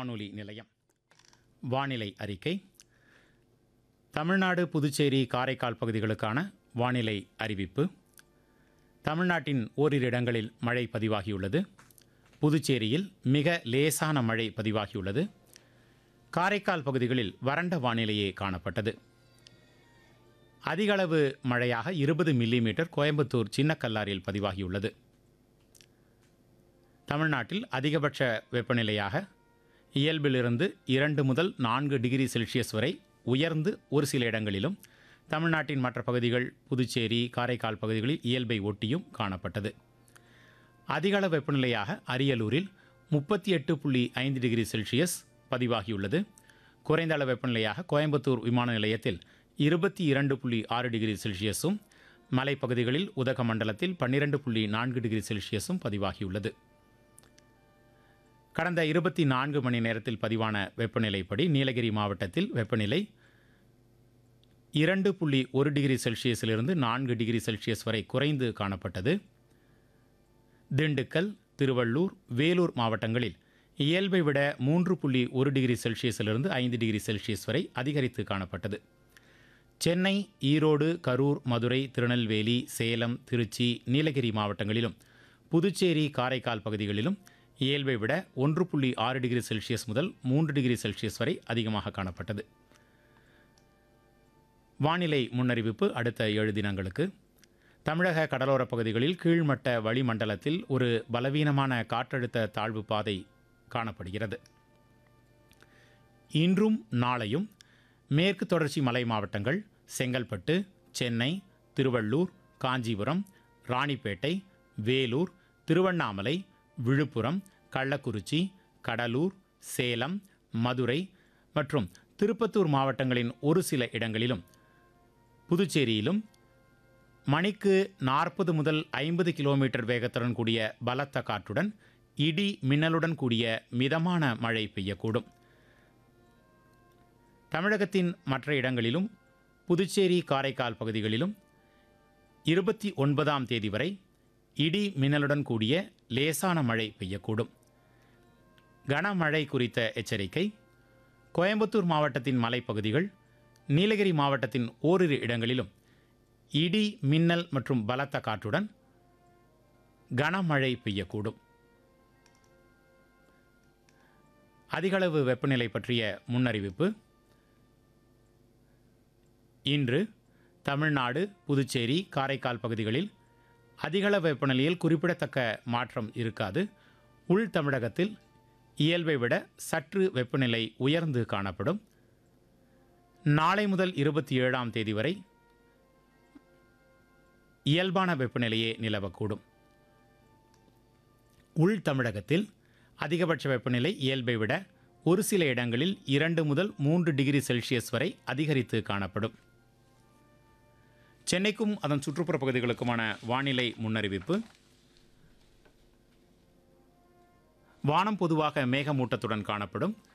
வானொலி நிலையம் வானிலை அறிக்கை தமிழ்நாடு புதுச்சேரி காரைக்கால் பகுதிகளுக்கான வானிலை அறிவிப்பு தமிழ்நாட்டின் ஓரிரு இடங்களில் மழை பதிவாகியுள்ளது புதுச்சேரியில் மிக லேசான மழை பதிவாகியுள்ளது காரைக்கால் பகுதிகளில் வறண்ட வானிலையே காணப்பட்டது அதிகளவு மழையாக இருபது மில்லிமீட்டர் கோயம்புத்தூர் சின்னக்கல்லாரில் பதிவாகியுள்ளது தமிழ்நாட்டில் அதிகபட்ச வெப்பநிலையாக இயல்பிலிருந்து இரண்டு முதல் நான்கு டிகிரி செல்சியஸ் வரை உயர்ந்து ஒரு சில இடங்களிலும் தமிழ்நாட்டின் மற்ற பகுதிகள் புதுச்சேரி காரைக்கால் பகுதிகளில் இயல்பை ஒட்டியும் காணப்பட்டது அதிகளவு வெப்பநிலையாக அரியலூரில் முப்பத்தி எட்டு புள்ளி ஐந்து டிகிரி செல்சியஸ் பதிவாகியுள்ளது குறைந்த அளவு வெப்பநிலையாக கோயம்புத்தூர் விமான நிலையத்தில் இருபத்தி இரண்டு புள்ளி ஆறு டிகிரி செல்சியஸும் மலைப்பகுதிகளில் உதகமண்டலத்தில் பன்னிரண்டு புள்ளி நான்கு டிகிரி செல்சியஸும் பதிவாகியுள்ளது கடந்த இருபத்தி நான்கு மணி நேரத்தில் பதிவான வெப்பநிலைப்படி நீலகிரி மாவட்டத்தில் வெப்பநிலை இரண்டு புள்ளி ஒரு டிகிரி செல்சியஸிலிருந்து நான்கு டிகிரி செல்சியஸ் வரை குறைந்து காணப்பட்டது திண்டுக்கல் திருவள்ளூர் வேலூர் மாவட்டங்களில் இயல்பை விட மூன்று புள்ளி ஒரு டிகிரி செல்சியஸிலிருந்து ஐந்து டிகிரி செல்சியஸ் வரை அதிகரித்து காணப்பட்டது சென்னை ஈரோடு கரூர் மதுரை திருநெல்வேலி சேலம் திருச்சி நீலகிரி மாவட்டங்களிலும் புதுச்சேரி காரைக்கால் பகுதிகளிலும் இயல்பை விட ஒன்று புள்ளி ஆறு டிகிரி செல்சியஸ் முதல் மூன்று டிகிரி செல்சியஸ் வரை அதிகமாக காணப்பட்டது வானிலை முன்னறிவிப்பு அடுத்த ஏழு தினங்களுக்கு தமிழக கடலோரப் பகுதிகளில் கீழ்மட்ட வளிமண்டலத்தில் ஒரு பலவீனமான காற்றழுத்த தாழ்வு பாதை காணப்படுகிறது இன்றும் நாளையும் மேற்கு தொடர்ச்சி மலை மாவட்டங்கள் செங்கல்பட்டு சென்னை திருவள்ளூர் காஞ்சிபுரம் ராணிப்பேட்டை வேலூர் திருவண்ணாமலை விழுப்புரம் கள்ளக்குறிச்சி கடலூர் சேலம் மதுரை மற்றும் திருப்பத்தூர் மாவட்டங்களின் ஒரு சில இடங்களிலும் புதுச்சேரியிலும் மணிக்கு நாற்பது முதல் ஐம்பது கிலோமீட்டர் வேகத்துடன் கூடிய பலத்த காற்றுடன் இடி மின்னலுடன் கூடிய மிதமான மழை பெய்யக்கூடும் தமிழகத்தின் மற்ற இடங்களிலும் புதுச்சேரி காரைக்கால் பகுதிகளிலும் இருபத்தி ஒன்பதாம் தேதி வரை இடி மின்னலுடன் கூடிய லேசான மழை பெய்யக்கூடும் கனமழை குறித்த எச்சரிக்கை கோயம்புத்தூர் மாவட்டத்தின் மலைப்பகுதிகள் நீலகிரி மாவட்டத்தின் ஓரிரு இடங்களிலும் இடி மின்னல் மற்றும் பலத்த காற்றுடன் கனமழை பெய்யக்கூடும் அதிகளவு வெப்பநிலை பற்றிய முன்னறிவிப்பு இன்று தமிழ்நாடு புதுச்சேரி காரைக்கால் பகுதிகளில் அதிகள வெப்பநிலையில் குறிப்பிடத்தக்க மாற்றம் இருக்காது உள் தமிழகத்தில் இயல்பை விட சற்று வெப்பநிலை உயர்ந்து காணப்படும் நாளை முதல் இருபத்தி ஏழாம் தேதி வரை இயல்பான வெப்பநிலையே நிலவக்கூடும் உள் தமிழகத்தில் அதிகபட்ச வெப்பநிலை இயல்பை விட ஒரு சில இடங்களில் இரண்டு முதல் மூன்று டிகிரி செல்சியஸ் வரை அதிகரித்து காணப்படும் சென்னைக்கும் அதன் சுற்றுப்புற பகுதிகளுக்குமான வானிலை முன்னறிவிப்பு வானம் பொதுவாக மேகமூட்டத்துடன் காணப்படும்